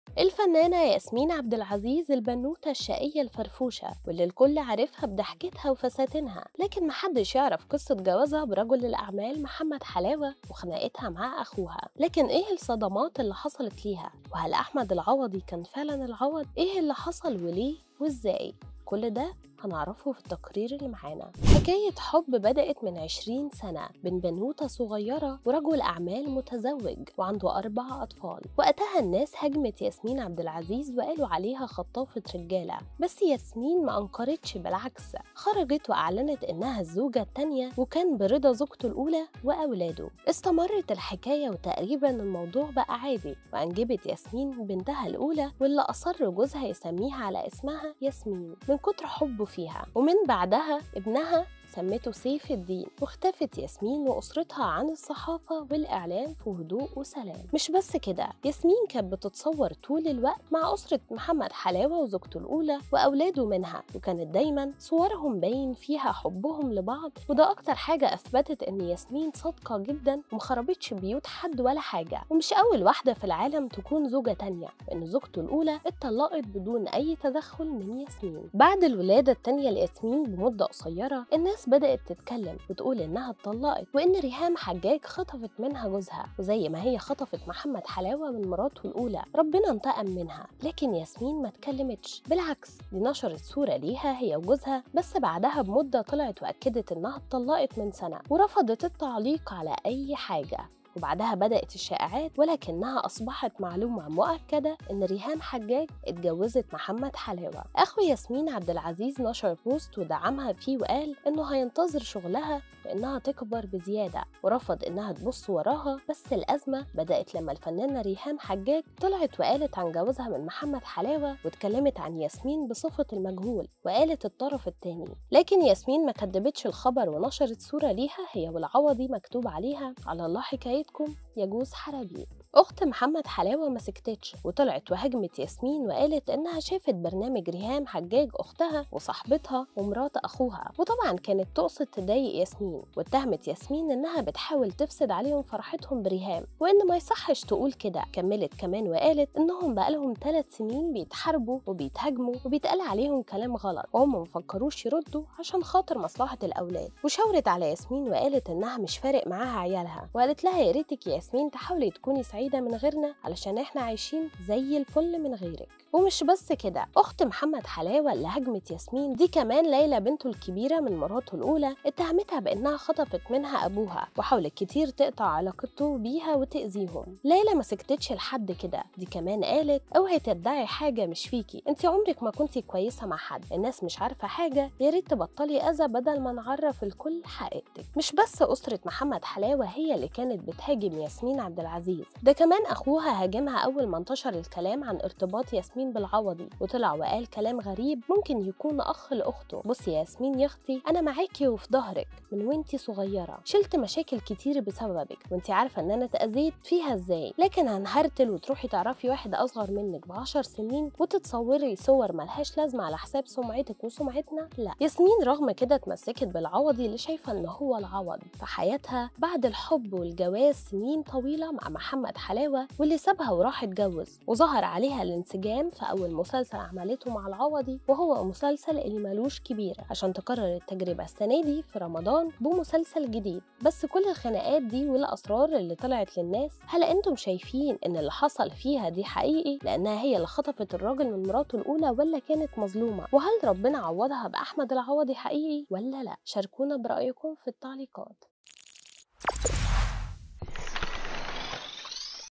الفنانة ياسمين عبد العزيز البنوتة الشقية الفرفوشة واللي الكل عارفها بضحكتها وفساتينها لكن محدش يعرف قصة جوازها برجل الأعمال محمد حلاوة وخناقتها مع أخوها لكن إيه الصدمات اللي حصلت ليها وهل أحمد العوضي كان فعلا العوض إيه اللي حصل وليه وإزاي كل ده هنعرفه في التقرير اللي معانا حكاية حب بدأت من 20 سنة بين بنوتة صغيرة ورجل أعمال متزوج وعنده أربع أطفال وقتها الناس هجمت ياسمين عبد العزيز وقالوا عليها خطافة رجالة بس ياسمين ما أنكرتش بالعكس خرجت وأعلنت إنها الزوجة التانية وكان برضا زوجته الأولى وأولاده استمرت الحكاية وتقريبا الموضوع بقى عادي وأنجبت ياسمين بنتها الأولى واللي أصر جوزها يسميها على اسمها ياسمين من كتر حبه فيها ومن بعدها ابنها سمته سيف الدين واختفت ياسمين وأسرتها عن الصحافة والإعلام في هدوء وسلام مش بس كده ياسمين كانت بتتصور طول الوقت مع أسرة محمد حلاوة وزوجته الأولى وأولاده منها وكانت دايما صورهم باين فيها حبهم لبعض وده أكتر حاجة أثبتت إن ياسمين صادقة جدا ومخربتش بيوت حد ولا حاجة ومش أول واحدة في العالم تكون زوجة تانية لأن زوجته الأولى اتطلقت بدون أي تدخل من ياسمين بعد الولادة التانية لياسمين بمدة قصيرة الناس الناس بدأت تتكلم وتقول إنها اتطلقت وإن ريهام حجاج خطفت منها جوزها وزي ما هي خطفت محمد حلاوة من مراته الأولى ربنا انتقم منها لكن ياسمين ما اتكلمتش بالعكس دي نشرت صورة ليها هي وجوزها بس بعدها بمدة طلعت وأكدت إنها اتطلقت من سنة ورفضت التعليق على أي حاجة وبعدها بدأت الشائعات ولكنها أصبحت معلومة مؤكدة إن ريهام حجاج اتجوزت محمد حلاوة أخو ياسمين عبد العزيز نشر بوست ودعمها فيه وقال إنه هينتظر شغلها لأنها تكبر بزيادة ورفض إنها تبص وراها بس الأزمة بدأت لما الفنانة ريهام حجاج طلعت وقالت عن جوازها من محمد حلاوة واتكلمت عن ياسمين بصفة المجهول وقالت الطرف التاني لكن ياسمين ما كدبتش الخبر ونشرت صورة ليها هي والعوضي مكتوب عليها على الله حكايتكم يجوز حرابيب أخت محمد حلاوة ما سكتتش وطلعت وهجمت ياسمين وقالت إنها شافت برنامج ريهام حجاج أختها وصاحبتها ومرات أخوها وطبعا كانت تقصد تضايق ياسمين واتهمت ياسمين إنها بتحاول تفسد عليهم فرحتهم بريهام وإن ما يصحش تقول كده كملت كمان وقالت إنهم بقالهم ثلاث سنين بيتحاربوا وبيتهاجموا وبيتقال عليهم كلام غلط وهم مفكروش يردوا عشان خاطر مصلحة الأولاد وشاورت على ياسمين وقالت إنها مش فارق معاها عيالها وقالت لها يا ريتك يا ياسمين تحاولي تكوني سعيدة سعيدة من غيرنا علشان احنا عايشين زي الفل من غيرك ومش بس كده اخت محمد حلاوه اللي هجمت ياسمين دي كمان ليلى بنته الكبيره من مراته الاولى اتهمتها بانها خطفت منها ابوها وحاولت كتير تقطع علاقته بيها وتاذيهم ليلى ما سكتتش لحد كده دي كمان قالت اوعي تدعي حاجه مش فيكي انت عمرك ما كنتي كويسه مع حد الناس مش عارفه حاجه يا ريت تبطلي اذى بدل ما نعرف الكل حقيقتك مش بس اسره محمد حلاوه هي اللي كانت بتهاجم ياسمين عبد العزيز ده كمان اخوها هاجمها اول ما انتشر الكلام عن ارتباط ياسمين بالعوضي وطلع وقال كلام غريب ممكن يكون اخ لاخته بصي يا ياسمين يا اختي انا معاكي وفي ظهرك من وانتي صغيره شلت مشاكل كتير بسببك وانتي عارفه ان انا اتاذيت فيها ازاي لكن هنهرتل وتروحي تعرفي واحد اصغر منك بعشر سنين وتتصوري صور ملهاش لازمه على حساب سمعتك وسمعتنا لا ياسمين رغم كده اتمسكت بالعوضي اللي شايفه ان هو العوض في حياتها بعد الحب والجواز سنين طويله مع محمد حلاوه واللي سابها وراح اتجوز وظهر عليها الانسجام في أول مسلسل عملته مع العوضي وهو مسلسل اللي ملوش كبير عشان تكرر التجربة السنة دي في رمضان بمسلسل جديد بس كل الخناقات دي والأسرار اللي طلعت للناس هل أنتم شايفين إن اللي حصل فيها دي حقيقي لأنها هي اللي خطفت الراجل من مراته الأولى ولا كانت مظلومة وهل ربنا عوضها بأحمد العوضي حقيقي ولا لا شاركونا برأيكم في التعليقات